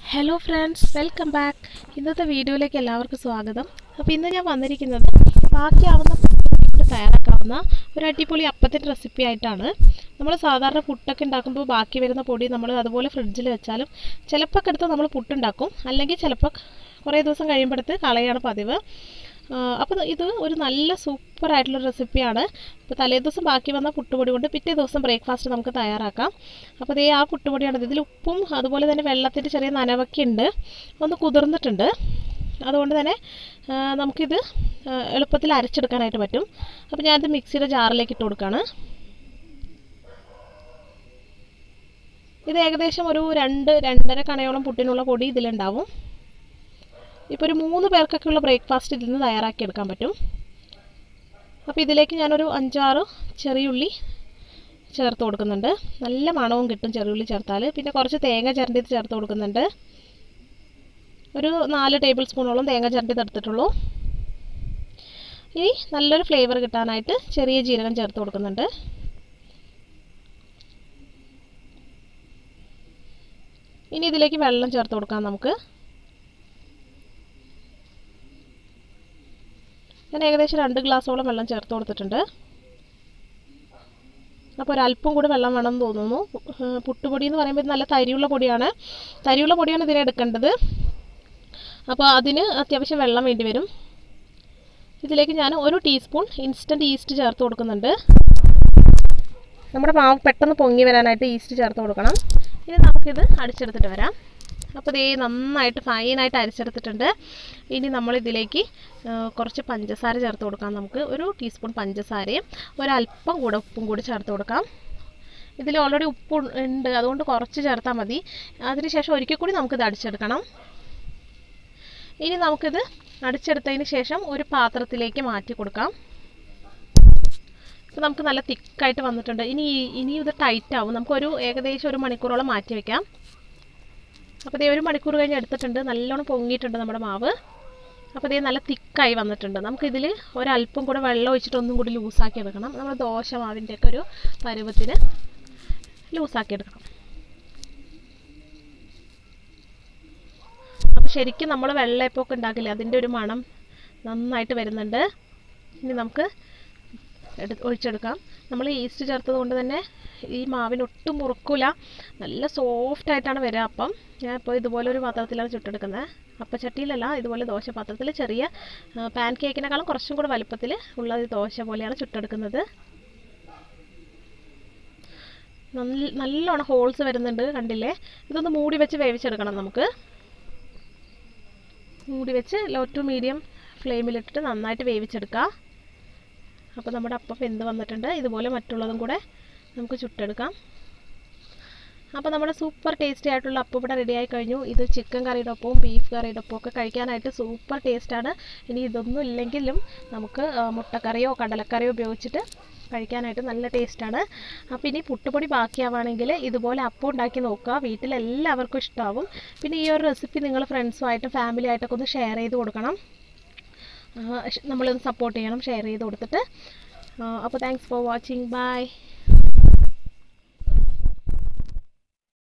hello friends welcome back ഇന്നത്തെ വീഡിയോയിലേക്ക് എല്ലാവർക്കും സ്വാഗതം അപ്പോൾ ഇന്ന് ഞാൻ വന്നിരിക്കുന്നത് ബാക്കിയാവുന്ന പുട്ട് തയ്യാറാക്കാവുന്ന ഒരു അടിപൊളി അപ്പത്തിൻ്റെ റെസിപ്പി ആയിട്ടാണ് നമ്മൾ സാധാരണ പുട്ടൊക്കെ ഉണ്ടാക്കുമ്പോൾ ബാക്കി വരുന്ന പൊടി നമ്മൾ അതുപോലെ ഫ്രിഡ്ജിൽ വെച്ചാലും ചിലപ്പോൾ ഒക്കെ എടുത്ത് നമ്മൾ പുട്ടുണ്ടാക്കും അല്ലെങ്കിൽ ചിലപ്പോൾ കുറേ ദിവസം കഴിയുമ്പോഴത്ത് കളയാണ് പതിവ് അപ്പോൾ ഇത് ഒരു നല്ല സൂപ്പർ ആയിട്ടുള്ള റെസിപ്പിയാണ് ഇപ്പോൾ തലേദിവസം ബാക്കി വന്ന പുട്ടുപൊടി കൊണ്ട് പിറ്റേ ദിവസം ബ്രേക്ക്ഫാസ്റ്റ് നമുക്ക് തയ്യാറാക്കാം അപ്പോൾ ഇതേ ആ പുട്ടുപൊടിയാണ് ഇതിൽ ഉപ്പും അതുപോലെ തന്നെ വെള്ളത്തിൻ്റെ ചെറിയ നനവൊക്കെ ഉണ്ട് ഒന്ന് കുതിർന്നിട്ടുണ്ട് അതുകൊണ്ട് തന്നെ ആ, നമുക്കിത് ആ, എളുപ്പത്തിൽ അരച്ചെടുക്കാനായിട്ട് പറ്റും അപ്പോൾ ഞാനിത് മിക്സിയുടെ ജാറിലേക്ക് ഇട്ട് കൊടുക്കുകയാണ് ഇത് ഏകദേശം ഒരു രണ്ട് രണ്ടര കണയോളം പുട്ടിനുള്ള പൊടി ഇതിലുണ്ടാവും ഇപ്പോൾ ഒരു മൂന്ന് പേർക്കൊക്കെയുള്ള ബ്രേക്ക്ഫാസ്റ്റ് ഇതിൽ നിന്ന് തയ്യാറാക്കി എടുക്കാൻ പറ്റും അപ്പോൾ ഇതിലേക്ക് ഞാനൊരു അഞ്ചാറ് ചെറിയുള്ളി ചേർത്ത് കൊടുക്കുന്നുണ്ട് നല്ല മണവും കിട്ടും ചെറിയുള്ളി ചേർത്താൽ പിന്നെ കുറച്ച് തേങ്ങ ചിരണ്ടിയത് ചേർത്ത് കൊടുക്കുന്നുണ്ട് ഒരു നാല് ടേബിൾ സ്പൂണോളം തേങ്ങ ചിരണ്ടിയത് എടുത്തിട്ടുള്ളൂ ഇനി നല്ലൊരു ഫ്ലേവർ കിട്ടാനായിട്ട് ചെറിയ ജീരകം ചേർത്ത് കൊടുക്കുന്നുണ്ട് ഇനി ഇതിലേക്ക് വെള്ളം ചേർത്ത് കൊടുക്കാം നമുക്ക് ഞാൻ ഏകദേശം രണ്ട് ഗ്ലാസ്സോളം വെള്ളം ചേർത്ത് കൊടുത്തിട്ടുണ്ട് അപ്പോൾ ഒരല്പം കൂടി വെള്ളം വേണമെന്ന് തോന്നുന്നു ഏഹ് പുട്ടുപൊടി എന്ന് പറയുമ്പോൾ ഇത് നല്ല തരിയുള്ള പൊടിയാണ് തരിയുള്ള പൊടിയാണ് ഇതിന് എടുക്കേണ്ടത് അപ്പോൾ അതിന് അത്യാവശ്യം വെള്ളം വേണ്ടി വരും ഇതിലേക്ക് ഞാൻ ഒരു ടീസ്പൂൺ ഇൻസ്റ്റൻറ്റ് ഈസ്റ്റ് ചേർത്ത് കൊടുക്കുന്നുണ്ട് നമ്മുടെ മാവ് പെട്ടെന്ന് പൊങ്ങി വരാനായിട്ട് ഈസ്റ്റ് ചേർത്ത് കൊടുക്കണം ഇനി നമുക്കിത് അടിച്ചെടുത്തിട്ട് വരാം അപ്പോൾ ദേ നന്നായിട്ട് ഫൈനായിട്ട് അരിച്ചെടുത്തിട്ടുണ്ട് ഇനി നമ്മൾ ഇതിലേക്ക് ആ, കുറച്ച് പഞ്ചസാര ചേർത്ത് കൊടുക്കാം നമുക്ക് ഒരു ടീസ്പൂൺ പഞ്ചസാരയും ഒരല്പം കൂടെ ഉപ്പും കൂടി ചേർത്ത് കൊടുക്കാം ഇതിൽ ഓൾറെഡി ഉപ്പ് ഉണ്ട് അതുകൊണ്ട് കുറച്ച് ചേർത്താൽ മതി അതിനുശേഷം ഒരിക്കൽ കൂടി നമുക്കിത് അടിച്ചെടുക്കണം ഇനി നമുക്കിത് അടിച്ചെടുത്തതിന് ശേഷം ഒരു പാത്രത്തിലേക്ക് മാറ്റി കൊടുക്കാം ഇപ്പോൾ നമുക്ക് നല്ല തിക്കായിട്ട് വന്നിട്ടുണ്ട് ഇനി ഇനി ഇത് ടൈറ്റ് ആവും നമുക്കൊരു ഏകദേശം ഒരു മണിക്കൂറോളം മാറ്റി വെക്കാം അപ്പോൾ ദേ ഒരു മണിക്കൂർ കഴിഞ്ഞ് എടുത്തിട്ടുണ്ട് നല്ലോണം പൊങ്ങിയിട്ടുണ്ട് നമ്മുടെ മാവ് അപ്പോൾ ദേ നല്ല തിക്കായി വന്നിട്ടുണ്ട് നമുക്കിതിൽ ഒരല്പം കൂടെ വെള്ളം ഒഴിച്ചിട്ട് ഒന്നും കൂടി ലൂസാക്കി എടുക്കണം നമ്മൾ ദോശ മാവിൻ്റെ ഒക്കെ ഒരു പരുവത്തിന് ലൂസാക്കി എടുക്കണം അപ്പോൾ ശരിക്കും നമ്മൾ വെള്ളയപ്പമൊക്കെ ഉണ്ടാക്കില്ലേ അതിൻ്റെ ഒരു മണം നന്നായിട്ട് വരുന്നുണ്ട് ഇനി നമുക്ക് എടു ഒഴിച്ചെടുക്കാം നമ്മൾ ഈസ്റ്റ് ചേർത്തത് കൊണ്ട് തന്നെ ഈ മാവിന് ഒട്ടും മുറുക്കില്ല നല്ല സോഫ്റ്റ് ആയിട്ടാണ് വരിക അപ്പം ഞാൻ ഇപ്പോൾ ഇതുപോലെ ഒരു പാത്രത്തിലാണ് ചുട്ടെടുക്കുന്നത് അപ്പച്ചട്ടിയിലല്ല ഇതുപോലെ ദോശ പാത്രത്തിൽ ചെറിയ പാൻ കേക്കിനേക്കാളും കുറച്ചും കൂടെ വലുപ്പത്തിൽ ഉള്ള ഈ ദോശ പോലെയാണ് ചുട്ടെടുക്കുന്നത് നല്ല നല്ലോണം ഹോൾസ് വരുന്നുണ്ട് കണ്ടില്ലേ ഇതൊന്ന് മൂടി വെച്ച് വേവിച്ചെടുക്കണം നമുക്ക് മൂടി വെച്ച് ലോ ടു മീഡിയം ഫ്ലെയിമിലിട്ടിട്ട് നന്നായിട്ട് വേവിച്ചെടുക്കുക അപ്പോൾ നമ്മുടെ അപ്പം വെന്ത് വന്നിട്ടുണ്ട് ഇതുപോലെ മറ്റുള്ളതും കൂടെ നമുക്ക് ചുട്ടെടുക്കാം അപ്പോൾ നമ്മുടെ സൂപ്പർ ടേസ്റ്റി ആയിട്ടുള്ള അപ്പം ഇവിടെ റെഡി ആയി കഴിഞ്ഞു ഇത് ചിക്കൻ കറിയുടെ ഒപ്പവും ബീഫ് കറിയുടെ ഒപ്പവും ഒക്കെ കഴിക്കാനായിട്ട് സൂപ്പർ ടേസ്റ്റാണ് ഇനി ഇതൊന്നും ഇല്ലെങ്കിലും നമുക്ക് ആ, മുട്ടക്കറിയോ കടലക്കറിയോ ഉപയോഗിച്ചിട്ട് കഴിക്കാനായിട്ട് നല്ല ടേസ്റ്റാണ് അപ്പോൾ ഇനി പുട്ടുപൊടി ബാക്കിയാവുകയാണെങ്കിൽ ഇതുപോലെ അപ്പം ഉണ്ടാക്കി നോക്കുക വീട്ടിലെല്ലാവർക്കും ഇഷ്ടമാവും പിന്നെ ഈ ഒരു റെസിപ്പി നിങ്ങൾ ഫ്രണ്ട്സുമായിട്ടും ഫാമിലി ആയിട്ടൊക്കെ ഒന്ന് ഷെയർ ചെയ്ത് കൊടുക്കണം നമ്മളൊന്ന് സപ്പോർട്ട് ചെയ്യണം ഷെയർ ചെയ്ത് കൊടുത്തിട്ട് അപ്പോൾ താങ്ക്സ് ഫോർ വാച്ചിങ് ബൈ